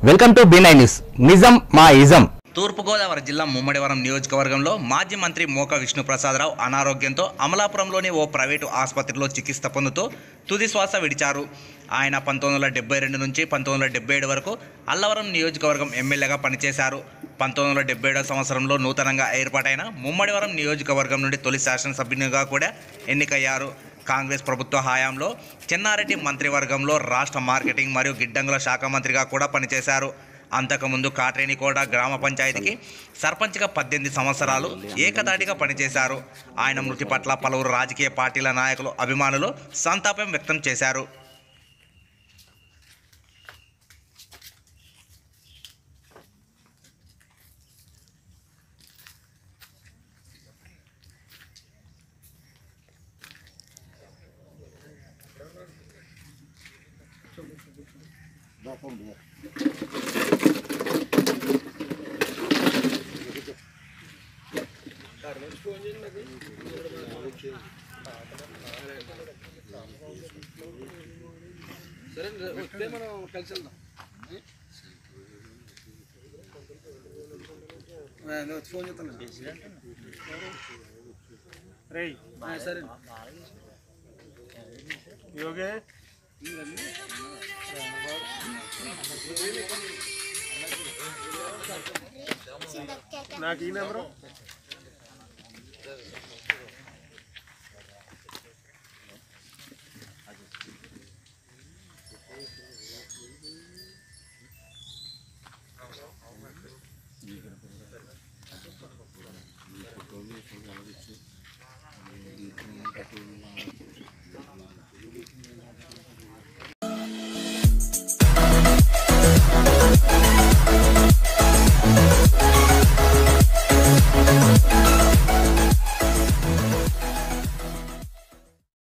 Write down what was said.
welcome to B nine news నిజం మా ism తూర్పుగోదావరి జిల్లా ముమ్మడివరం నియోజకవర్గంలో మాజీ మంత్రి మోక విష్ణుప్రసాదరావు అనారోగ్యంతో అమలాపురంలోని ఓ ప్రైవేటు ఆసుపత్రిలో చికిత్స పొందుతూ తుది శ్వాస విడిచారు ఆయన పంతొమ్మిది వందల డెబ్బై రెండు నుంచి పంతొమ్మిది వందల డెబ్బై ఏడు వరకు అల్లవరం నియోజకవర్గం ఎమ్మెల్యేగా పనిచేశారు పంతొమ్మిది వందల డెబ్బై ఏడవ సంవత్సరంలో నూతనంగా ఏర్పాటైన ముమ్మడివరం నియోజకవర్గం నుండి తొలి శాసనసభ్యునిగా కూడా ఎన్నికయ్యారు కాంగ్రెస్ ప్రభుత్వ హయాంలో చెన్నారెడ్డి మంత్రివర్గంలో రాష్ట్ర మార్కెటింగ్ మరియు గిడ్డంగుల శాఖ మంత్రిగా కూడా పనిచేశారు అంతకుముందు కాట్రేనికోట గ్రామ పంచాయతీకి సర్పంచ్గా పద్దెనిమిది సంవత్సరాలు ఏకదాటిగా పనిచేశారు ఆయన మృతి పట్ల పలువురు రాజకీయ పార్టీల నాయకులు అభిమానులు సంతాపం వ్యక్తం చేశారు సరే వస్తే మనం కలిసి వెళ్దాం ఆ, నేను వచ్చి ఫోన్ చేస్తాను రేయ్ ఆ, సరే యోగే నాకు ఈ నెంబరు